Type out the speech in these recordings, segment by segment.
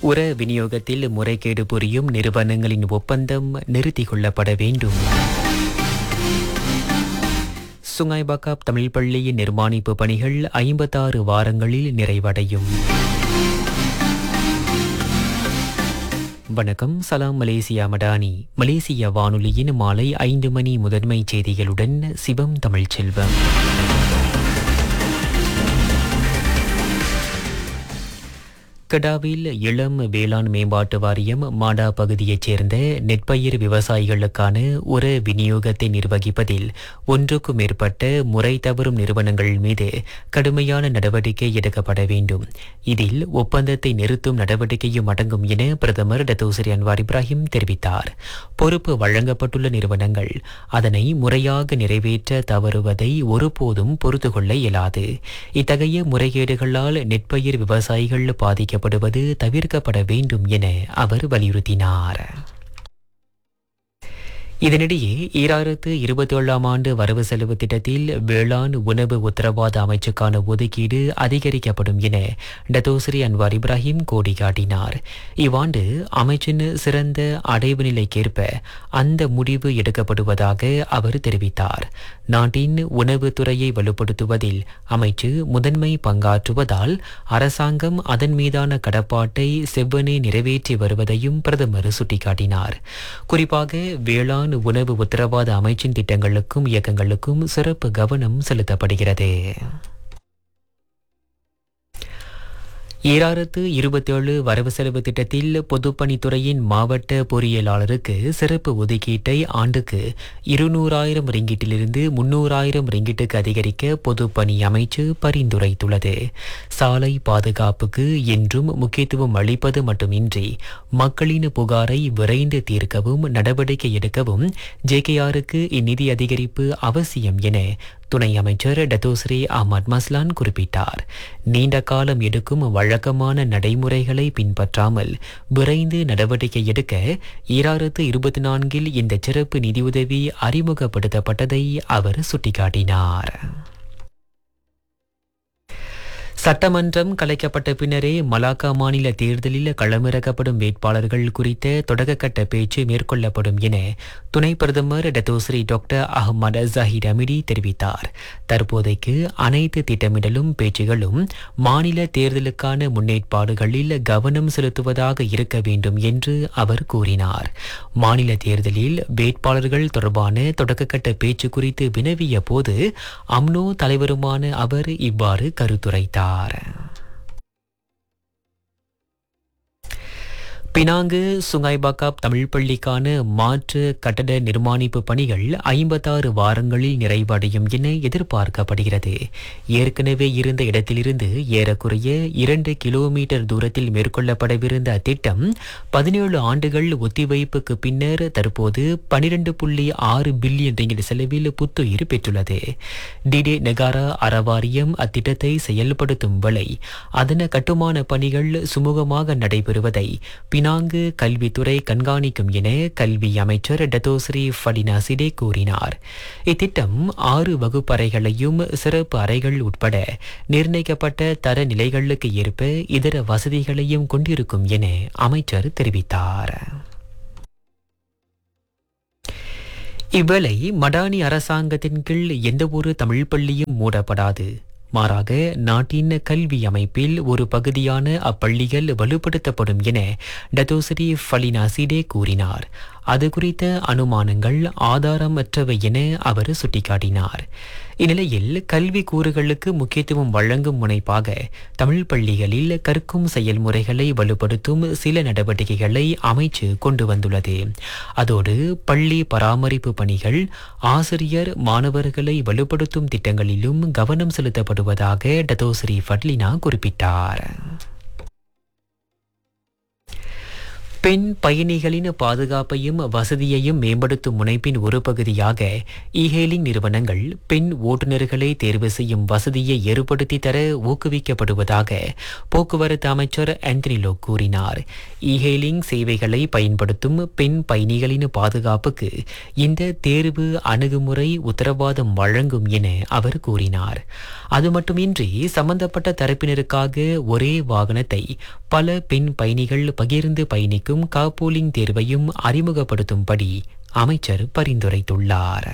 உர விநியோகத்தில் முறைகேடு புரியும் நிறுவனங்களின் ஒப்பந்தம் நிறுத்திக் கொள்ளப்பட வேண்டும் சுங்காய் பக்காப் தமிழ் பள்ளியின் நிர்மாணிப்பு பணிகள் ஐம்பத்தாறு வாரங்களில் நிறைவடையும் வணக்கம் சலாம் மலேசியா மடானி மலேசிய வானொலியின் மாலை ஐந்து மணி முதன்மை செய்திகளுடன் சிவம் தமிழ்ச்செல்வம் கடாவில் இளம் வேளாண் மேம்பாட்டு வாரியம் மாடா பகுதியைச் சேர்ந்த நெற்பயிர் விவசாயிகளுக்கான உர விநியோகத்தை நிர்வகிப்பதில் ஒன்றுக்கும் மேற்பட்ட முறை தவறும் நிறுவனங்கள் மீது கடுமையான நடவடிக்கை எடுக்கப்பட வேண்டும் இதில் ஒப்பந்தத்தை நிறுத்தும் நடவடிக்கையும் அடங்கும் என பிரதமர் டத்தோசரி அன்வார் இப்ராஹிம் தெரிவித்தார் பொறுப்பு வழங்கப்பட்டுள்ள நிறுவனங்கள் அதனை முறையாக நிறைவேற்ற தவறுவதை ஒருபோதும் பொறுத்துக்கொள்ள இயலாது இத்தகைய முறைகேடுகளால் நெற்பயிர் விவசாயிகள் பாதிக்க பாதிக்கப்படுவது தவிர்க்கப்பட வேண்டும் என அவர் வலியுறுத்தினார் இதனிடையே ஈராயிரத்து இருபத்தி ஏழாம் ஆண்டு வரவு செலவு திட்டத்தில் வேளாண் உணவு உத்தரவாத அமைச்சுக்கான ஒதுக்கீடு அதிகரிக்கப்படும் என டத்தோஸ்ரீ அன்வார் இப்ராஹிம் கோடி காட்டினார் இவ்வாண்டு அமைச்சின் சிறந்த அடைவு நிலைக்கேற்ப அந்த முடிவு எடுக்கப்படுவதாக அவர் தெரிவித்தார் நாட்டின் உணவுத் துறையை வலுப்படுத்துவதில் அமைச்சு முதன்மை பங்காற்றுவதால் அரசாங்கம் அதன் மீதான கடப்பாட்டை செவ்வனே நிறைவேற்றி வருவதையும் பிரதமர் சுட்டிக்காட்டினார் குறிப்பாக வேளாண் உணவு உத்தரவாத அமைச்சின் திட்டங்களுக்கும் இயக்கங்களுக்கும் சிறப்பு கவனம் செலுத்தப்படுகிறது ஈராயிரத்து இருபத்தேழு வரவு செலவு திட்டத்தில் பொதுப்பணித்துறையின் மாவட்ட பொறியியலாளருக்கு சிறப்பு ஒதுக்கீட்டை ஆண்டுக்கு இருநூறாயிரம் ரிங்கிட்டிலிருந்து முன்னூறாயிரம் ரிங்கிட்டுக்கு அதிகரிக்க பொதுப்பணி அமைச்சு பரிந்துரைத்துள்ளது சாலை பாதுகாப்புக்கு என்றும் முக்கியத்துவம் அளிப்பது மட்டுமின்றி மக்களின் புகாரை விரைந்து தீர்க்கவும் நடவடிக்கை எடுக்கவும் ஜேகேஆருக்கு இந்நிதி அதிகரிப்பு அவசியம் என துணை அமைச்சர் டத்தோஸ்ரீ அஹமத் மஸ்லான் குறிப்பிட்டார் நீண்ட காலம் எடுக்கும் வழக்கமான நடைமுறைகளை பின்பற்றாமல் விரைந்து நடவடிக்கை எடுக்க ஈராயிரத்து இருபத்தி நான்கில் இந்த சிறப்பு நிதியுதவி அறிமுகப்படுத்தப்பட்டதை அவர் சுட்டிக்காட்டினார் சட்டமன்றம் கலைக்கப்பட்ட பின்னரே மலாக்கா மாநில தேர்தலில் களமிறக்கப்படும் வேட்பாளர்கள் குறித்த தொடக்கக்கட்ட பேச்சு மேற்கொள்ளப்படும் என துணை பிரதமர் Datuk Seri doctor Ahmad Zahid Hamidi தெரிவித்தார் தற்போதைக்கு அனைத்து திட்டமிடலும் பேச்சுகளும் மாநில தேர்தலுக்கான முன்னேற்பாடுகளில் கவனம் செலுத்துவதாக இருக்க வேண்டும் என்று அவர் கூறினார் மாநில தேர்தலில் வேட்பாளர்கள் தொடர்பான தொடக்கக்கட்ட பேச்சு குறித்து வினவிய போது அம்னோ தலைவருமான அவர் இவ்வாறு கருத்துரைத்தார் பினாங்கு சுங்காய்பாக்காப் தமிழ் பள்ளிக்கான மாற்று கட்டட நிர்மாணிப்பு பணிகள் ஐம்பத்தாறு வாரங்களில் நிறைவடையும் என எதிர்பார்க்கப்படுகிறது ஏற்கனவே இருந்த இடத்திலிருந்து ஏறக்குறைய இரண்டு கிலோமீட்டர் தூரத்தில் மேற்கொள்ளப்படவிருந்த அத்திட்டம் பதினேழு ஆண்டுகள் ஒத்திவைப்புக்கு பின்னர் தற்போது பனிரெண்டு புள்ளி ஆறு பில்லியன் ரிங்கிட் செலவில் புத்துயிர் பெற்றுள்ளது டிடே நெகாரா அறவாரியம் அத்திட்டத்தை செயல்படுத்தும் வேளை அதன கட்டுமான பணிகள் சுமூகமாக நடைபெறுவதை பினாங்கு கல்வித்துறை கண்காணிக்கும் என கல்வி அமைச்சர் டத்தோஸ்ரீ ஃபடினா சிடே கூறினார் இத்திட்டம் ஆறு வகுப்பறைகளையும் சிறப்பு அறைகள் உட்பட நிர்ணயிக்கப்பட்ட தர நிலைகளுக்கு ஏற்ப இதர வசதிகளையும் கொண்டிருக்கும் என அமைச்சர் தெரிவித்தார் இவ்வேளை மடானி அரசாங்கத்தின் கீழ் எந்தவொரு தமிழ் பள்ளியும் மூடப்படாது மாறாக நாட்டின் கல்வி அமைப்பில் ஒரு பகுதியான அப்பள்ளிகள் வலுப்படுத்தப்படும் என டத்தோசரி ஃபலினா சிடே கூறினார் அது குறித்த அனுமானங்கள் ஆதாரமற்றவை என அவர் சுட்டிக்காட்டினார் இந்நிலையில் கல்வி கூறுகளுக்கு முக்கியத்துவம் வழங்கும் முனைப்பாக தமிழ் பள்ளிகளில் கற்கும் செயல்முறைகளை வலுப்படுத்தும் சில நடவடிக்கைகளை அமைச்சு கொண்டு வந்துள்ளது அதோடு பள்ளி பராமரிப்பு பணிகள் ஆசிரியர் மாணவர்களை வலுப்படுத்தும் திட்டங்களிலும் கவனம் செலுத்தப்படுவதாக டத்தோஸ்ரீ ஃபட்லினா குறிப்பிட்டார் பெண் பயணிகளின் பாதுகாப்பையும் வசதியையும் மேம்படுத்தும் முனைப்பின் ஒரு பகுதியாக இஹேலிங் நிறுவனங்கள் பெண் ஓட்டுநர்களை தேர்வு செய்யும் வசதியை ஏற்படுத்தி தர ஊக்குவிக்கப்படுவதாக போக்குவரத்து அமைச்சர் ஆந்தனிலோ கூறினார் இஹேலிங் சேவைகளை பயன்படுத்தும் பெண் பயணிகளின் பாதுகாப்புக்கு இந்த தேர்வு அணுகுமுறை உத்தரவாதம் வழங்கும் என அவர் கூறினார் அது மட்டுமின்றி சம்பந்தப்பட்ட தரப்பினருக்காக ஒரே வாகனத்தை பல பெண் பயணிகள் பகிர்ந்து பயணிக்கும் காப்போலிங் தேர்வையும் அறிமுகப்படுத்தும்படி அமைச்சர் பரிந்துரைத்துள்ளார்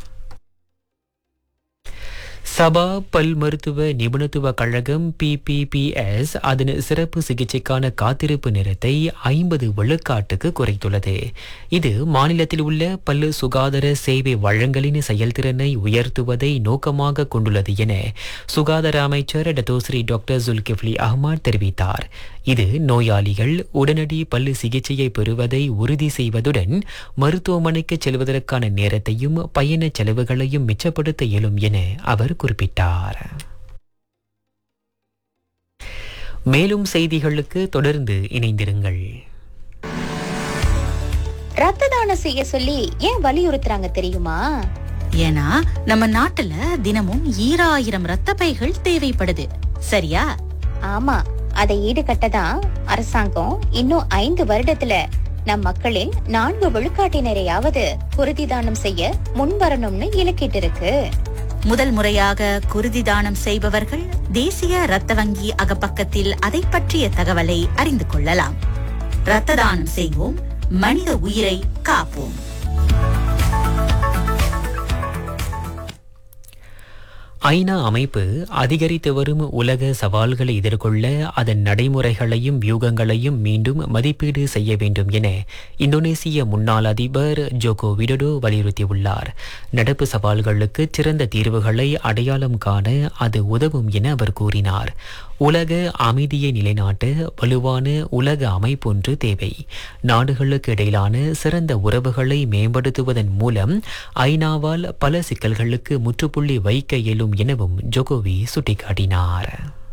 சபா பல் மருத்துவ நிபுணத்துவ கழகம் பிபிபிஎஸ் அதன் சிறப்பு சிகிச்சைக்கான காத்திருப்பு நேரத்தை ஐம்பது விழுக்காட்டுக்கு குறைத்துள்ளது இது மாநிலத்தில் உள்ள பல்லு சுகாதார சேவை வழங்கலின் செயல்திறனை உயர்த்துவதை நோக்கமாக கொண்டுள்ளது என சுகாதார அமைச்சர் டத்தோஸ்ரீ டாக்டர் ஜுல்கிஃப்லி அஹ்மத் தெரிவித்தார் இது நோயாளிகள் உடனடி பல்லு சிகிச்சையை பெறுவதை உறுதி செய்வதுடன் மருத்துவமனைக்கு செல்வதற்கான நேரத்தையும் பயண செலவுகளையும் மிச்சப்படுத்த இயலும் என அவர் குறிப்பிட்டார் மேலும் செய்திகளுக்கு தொடர்ந்து இணைந்திருங்கள் ரத்த தானம் செய்ய சொல்லி ஏன் வலியுறுத்துறாங்க தெரியுமா ஏன்னா நம்ம நாட்டுல தினமும் ஈராயிரம் ரத்த பைகள் தேவைப்படுது சரியா ஆமா அதை ஈடுகட்ட தான் அரசாங்கம் இன்னும் ஐந்து வருடத்துல நம் மக்களின் நான்கு விழுக்காட்டினரையாவது குருதி தானம் செய்ய முன்வரணும்னு இலக்கிட்டு இருக்கு முதல் முறையாக குருதி தானம் செய்பவர்கள் தேசிய ரத்த வங்கி அகப்பக்கத்தில் அதை பற்றிய தகவலை அறிந்து கொள்ளலாம் ரத்த தானம் செய்வோம் மனித உயிரை காப்போம் ஐநா அமைப்பு அதிகரித்து வரும் உலக சவால்களை எதிர்கொள்ள அதன் நடைமுறைகளையும் வியூகங்களையும் மீண்டும் மதிப்பீடு செய்ய வேண்டும் என இந்தோனேசிய முன்னாள் அதிபர் ஜோகோ விடோடோ வலியுறுத்தியுள்ளார் நடப்பு சவால்களுக்கு சிறந்த தீர்வுகளை அடையாளம் காண அது உதவும் என அவர் கூறினார் உலக அமைதியை நிலைநாட்ட வலுவான உலக அமைப்பொன்று தேவை நாடுகளுக்கு இடையிலான சிறந்த உறவுகளை மேம்படுத்துவதன் மூலம் ஐநாவால் பல சிக்கல்களுக்கு முற்றுப்புள்ளி வைக்க இயலும் எனவும் ஜோகோவி சுட்டிக்காட்டினார்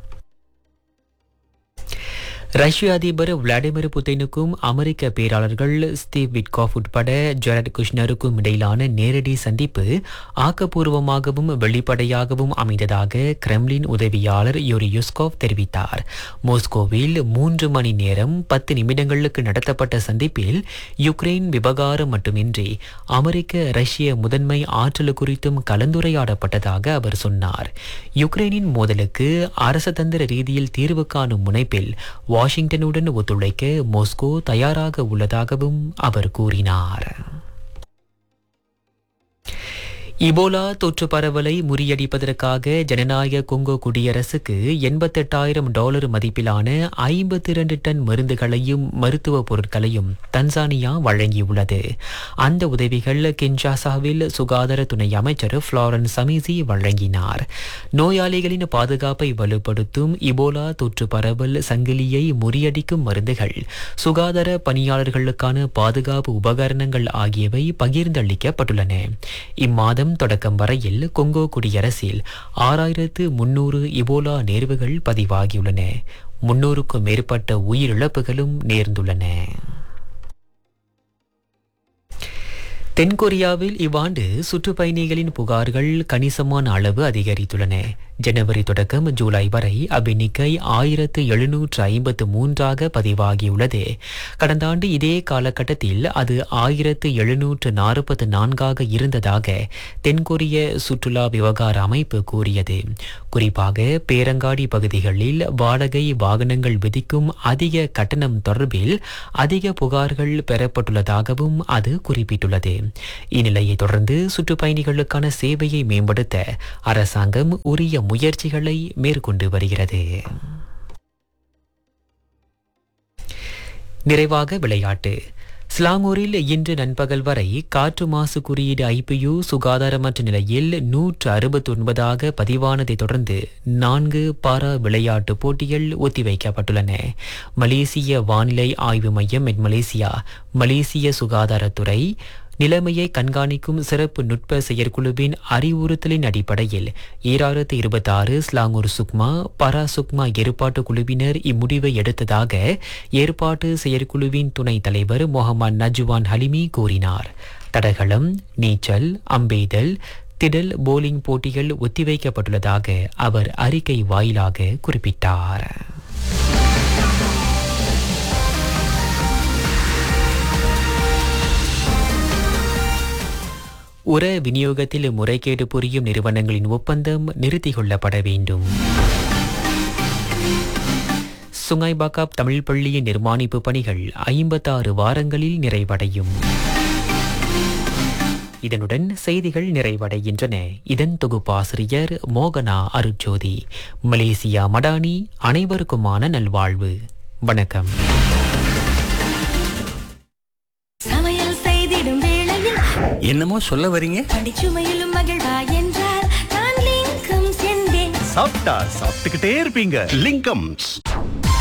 ரஷ்ய அதிபர் விளாடிமிர் புட்டினுக்கும் அமெரிக்க பேராளர்கள் ஸ்டீவ் விட்காஃப் உட்பட ஜெரட் குஷ்னருக்கும் இடையிலான நேரடி சந்திப்பு ஆக்கப்பூர்வமாகவும் வெளிப்படையாகவும் அமைந்ததாக கிரெம்லின் உதவியாளர் யூரி யுஸ்கோவ் தெரிவித்தார் மோஸ்கோவில் மூன்று மணி நேரம் பத்து நிமிடங்களுக்கு நடத்தப்பட்ட சந்திப்பில் யுக்ரைன் விவகாரம் மட்டுமின்றி அமெரிக்க ரஷ்ய முதன்மை ஆற்றல் குறித்தும் கலந்துரையாடப்பட்டதாக அவர் சொன்னார் யுக்ரைனின் மோதலுக்கு அரசதந்திர ரீதியில் தீர்வு காணும் முனைப்பில் வாஷிங்டனுடன் ஒத்துழைக்க மாஸ்கோ தயாராக உள்ளதாகவும் அவர் கூறினார் இபோலா தொற்று பரவலை முறியடிப்பதற்காக ஜனநாயக கொங்கோ குடியரசுக்கு எண்பத்தெட்டாயிரம் டாலர் மதிப்பிலான ஐம்பத்தி இரண்டு டன் மருந்துகளையும் மருத்துவ பொருட்களையும் தன்சானியா வழங்கியுள்ளது அந்த உதவிகள் கின்ஷாசாவில் சுகாதார துணை அமைச்சர் ஃப்ளாரன்ஸ் சமிசி வழங்கினார் நோயாளிகளின் பாதுகாப்பை வலுப்படுத்தும் இபோலா தொற்று பரவல் சங்கிலியை முறியடிக்கும் மருந்துகள் சுகாதார பணியாளர்களுக்கான பாதுகாப்பு உபகரணங்கள் ஆகியவை பகிர்ந்தளிக்கப்பட்டுள்ளன இம்மாதம் தொடக்கம் வரையில் கொங்கோ குடியரசில் ஆறாயிரத்து முன்னூறு இபோலா நேர்வுகள் பதிவாகியுள்ளன முன்னூறுக்கும் மேற்பட்ட உயிரிழப்புகளும் நேர்ந்துள்ளன தென்கொரியாவில் இவ்வாண்டு சுற்றுப்பயணிகளின் புகார்கள் கணிசமான அளவு அதிகரித்துள்ளன ஜனவரி தொடக்கம் ஜூலை வரை அவ்வெண்ணிக்கை ஆயிரத்து எழுநூற்று ஐம்பத்து மூன்றாக பதிவாகியுள்ளது கடந்த ஆண்டு இதே காலகட்டத்தில் அது ஆயிரத்து எழுநூற்று நாற்பத்து நான்காக இருந்ததாக தென்கொரிய சுற்றுலா விவகார அமைப்பு கூறியது குறிப்பாக பேரங்காடி பகுதிகளில் வாடகை வாகனங்கள் விதிக்கும் அதிக கட்டணம் தொடர்பில் அதிக புகார்கள் பெறப்பட்டுள்ளதாகவும் அது குறிப்பிட்டுள்ளது இந்நிலையை தொடர்ந்து சுற்றுப்பயணிகளுக்கான சேவையை மேம்படுத்த அரசாங்கம் உரிய முயற்சிகளை மேற்கொண்டு வருகிறது நிறைவாக விளையாட்டு ஸ்லாங்கூரில் இன்று நண்பகல் வரை காற்று மாசு குறியீடு ஐபியு சுகாதாரமற்ற நிலையில் நூற்று அறுபத்தி ஒன்பதாக பதிவானதை தொடர்ந்து நான்கு பாரா விளையாட்டு போட்டிகள் ஒத்திவைக்கப்பட்டுள்ளன மலேசிய வானிலை ஆய்வு மையம் மெட் மலேசியா மலேசிய சுகாதாரத்துறை நிலைமையை கண்காணிக்கும் சிறப்பு நுட்ப செயற்குழுவின் அறிவுறுத்தலின் அடிப்படையில் ஈராயிரத்து இருபத்தி ஆறு ஸ்லாங்கூர் சுக்மா பரா சுக்மா ஏற்பாட்டு குழுவினர் இம்முடிவை எடுத்ததாக ஏற்பாட்டு செயற்குழுவின் துணைத் தலைவர் முகமது நஜ்வான் ஹலிமி கூறினார் தடகளம் நீச்சல் அம்பெய்தல் திடல் போலிங் போட்டிகள் ஒத்திவைக்கப்பட்டுள்ளதாக அவர் அறிக்கை வாயிலாக குறிப்பிட்டார் உர விநியோகத்தில் முறைகேடு புரியும் நிறுவனங்களின் ஒப்பந்தம் நிறுத்திக் கொள்ளப்பட வேண்டும் சுங்காய் பாக்காப் தமிழ் பள்ளியின் நிர்மாணிப்பு பணிகள் ஐம்பத்தாறு வாரங்களில் நிறைவடையும் இதனுடன் செய்திகள் நிறைவடைகின்றன இதன் தொகுப்பாசிரியர் மோகனா அருட்ஜோதி மலேசியா மடானி அனைவருக்குமான நல்வாழ்வு வணக்கம் சமையல் செய்திடும் வேளையில் என்னமோ சொல்ல வரீங்க படிச்சுமையிலும் மகிழ்வா என்றால் நான் லிங்கம் சென்றேன் சாப்பிட்டா சாப்பிட்டுக்கிட்டே இருப்பீங்க லிங்கம்ஸ்